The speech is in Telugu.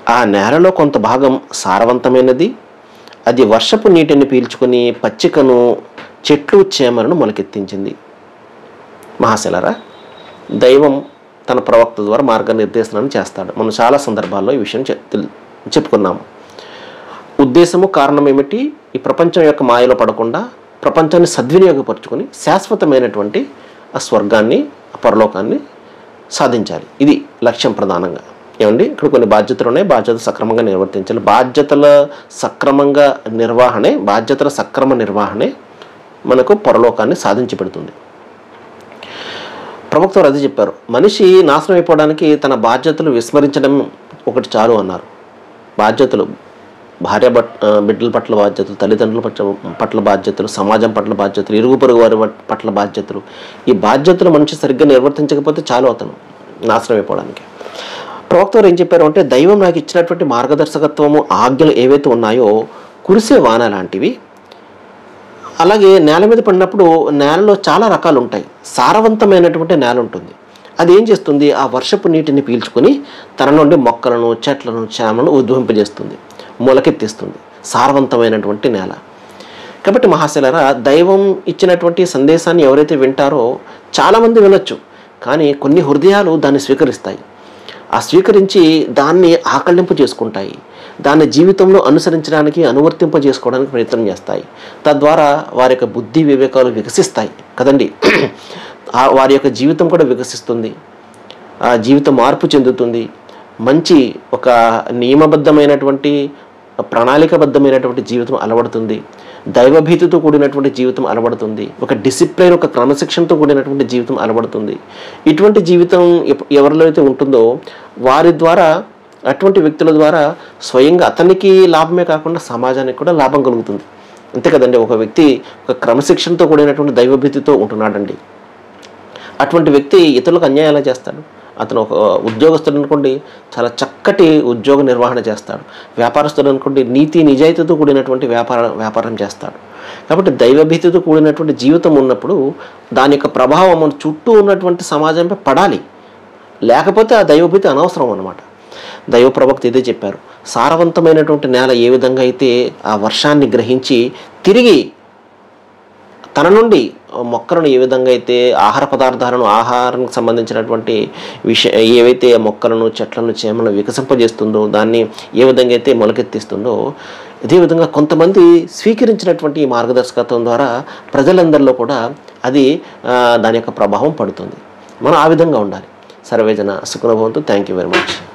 ఆ నేలలో కొంత భాగం సారవంతమైనది అది వర్షపు నీటిని పీల్చుకొని పచ్చికను చెట్లు చేమలను మొలకెత్తించింది మహాశలరా దైవం తన ప్రవక్త ద్వారా మార్గనిర్దేశనాన్ని చేస్తాడు మనం చాలా సందర్భాల్లో ఈ విషయం చె- తెల్- చెప్పుకున్నాము ఉద్దేశము కారణం ఏమిటి ఈ ప్రపంచం యొక్క మాయలో పడకుండా ప్రపంచాన్ని సద్వినియోగపరుచుకొని శాశ్వతమైనటువంటి ఆ స్వర్గాన్ని ఆ పరలోకాన్ని సాధించాలి ఇది లక్ష్యం ప్రధానంగా ఏమండి ఇక్కడ కొన్ని బాధ్యతలు ఉన్నాయి బాధ్యతలు సక్రమంగా నిర్వర్తించాలి బాధ్యతల సక్రమంగా నిర్వహణే బాధ్యతల సక్రమ నిర్వహణే మనకు పరలోకాన్ని సాధించి పెడుతుంది ప్రవక్త వారు అది చెప్పారు మనిషి నాశనం అయిపోవడానికి తన బాధ్యతలు విస్మరించడం ఒకటి చాలు అన్నారు బాధ్యతలు భార్య బట్ ఆ, బిడ్డల పట్ల బాధ్యతలు తల్లిదండ్రుల పట్ల పట్ల బాధ్యతలు సమాజం పట్ల బాధ్యతలు ఇరుగు పొరుగు వారి పట్- పట్ల బాధ్యతలు ఈ బాధ్యతలు మనిషి సరిగ్గా నిర్వర్తించకపోతే చాలు అతను నాశనం అయిపోవడానికి ప్రవక్త వారు ఏం చెప్పారు అంటే దైవం నాకు ఇచ్చినటువంటి మార్గదర్శకత్వము ఆజ్ఞలు ఏవైతే ఉన్నాయో కురిసే వాన లాంటివి అలాగే నేల మీద పడినప్పుడు నేలలో చాలా రకాలు ఉంటాయి సారవంతమైనటువంటి నేల ఉంటుంది అది ఏం చేస్తుంది ఆ వర్షపు నీటిని పీల్చుకొని తన నుండి మొక్కలను చెట్లను చేమలను ఉద్భవింపజేస్తుంది మొలకెత్తిస్తుంది సారవంతమైనటువంటి నేల కాబట్టి మహాశిలరా దైవం ఇచ్చినటువంటి సందేశాన్ని ఎవరైతే వింటారో చాలామంది వినొచ్చు కానీ కొన్ని హృదయాలు దాన్ని స్వీకరిస్తాయి ఆ స్వీకరించి దాన్ని ఆకళింపు చేసుకుంటాయి దాన్ని జీవితంలో అనుసరించడానికి అనువర్తింప చేసుకోవడానికి ప్రయత్నం చేస్తాయి తద్వారా వారి యొక్క బుద్ధి వివేకాలు వికసిస్తాయి కదండి ఆ వారి యొక్క జీవితం కూడా వికసిస్తుంది ఆ జీవితం మార్పు చెందుతుంది మంచి ఒక నియమబద్ధమైనటువంటి ప్రణాళికబద్ధమైనటువంటి జీవితం అలవడుతుంది దైవభీతితో కూడినటువంటి జీవితం అలవడుతుంది ఒక డిసిప్లైన్ ఒక క్రమశిక్షణతో కూడినటువంటి జీవితం అలవడుతుంది ఇటువంటి జీవితం ఎప్- ఎవరిలో అయితే ఉంటుందో వారి ద్వారా అటువంటి వ్యక్తుల ద్వారా స్వయంగా అతనికి లాభమే కాకుండా సమాజానికి కూడా లాభం కలుగుతుంది అంతే కదండి ఒక వ్యక్తి ఒక క్రమశిక్షణతో కూడినటువంటి దైవభీతితో ఉంటున్నాడండి అటువంటి వ్యక్తి ఇతరులకు అన్యాయం ఎలా చేస్తాడు అతను ఒక ఉద్యోగస్తుడు అనుకోండి చాలా చక్కటి ఉద్యోగ నిర్వహణ చేస్తాడు వ్యాపారస్తుడు అనుకోండి నీతి నిజాయితీతో కూడినటువంటి వ్యాపార వ్యాపారం చేస్తాడు కాబట్టి దైవభీతితో కూడినటువంటి జీవితం ఉన్నప్పుడు దాని యొక్క ప్రభావం మన చుట్టూ ఉన్నటువంటి సమాజంపై పడాలి లేకపోతే ఆ దైవభీతి అనవసరం అన్నమాట దైవ ప్రవక్త ఇదే చెప్పారు సారవంతమైనటువంటి నేల ఏ విధంగా అయితే ఆ వర్షాన్ని గ్రహించి తిరిగి తన నుండి మొక్కలను ఏ విధంగా అయితే ఆహార పదార్థాలను ఆహారానికి సంబంధించినటువంటి విషయ ఏవైతే మొక్కలను చెట్లను చేమలను వికసింపజేస్తుందో దాన్ని ఏ విధంగా అయితే మొలకెత్తిస్తుందో ఇదే విధంగా కొంతమంది స్వీకరించినటువంటి ఈ మార్గదర్శకత్వం ద్వారా ప్రజలందరిలో కూడా అది ఆ, దాని యొక్క ప్రభావం పడుతుంది మనం ఆ విధంగా ఉండాలి సర్వేజన సుఖనుభవంతో థ్యాంక్ యూ వెరీ మచ్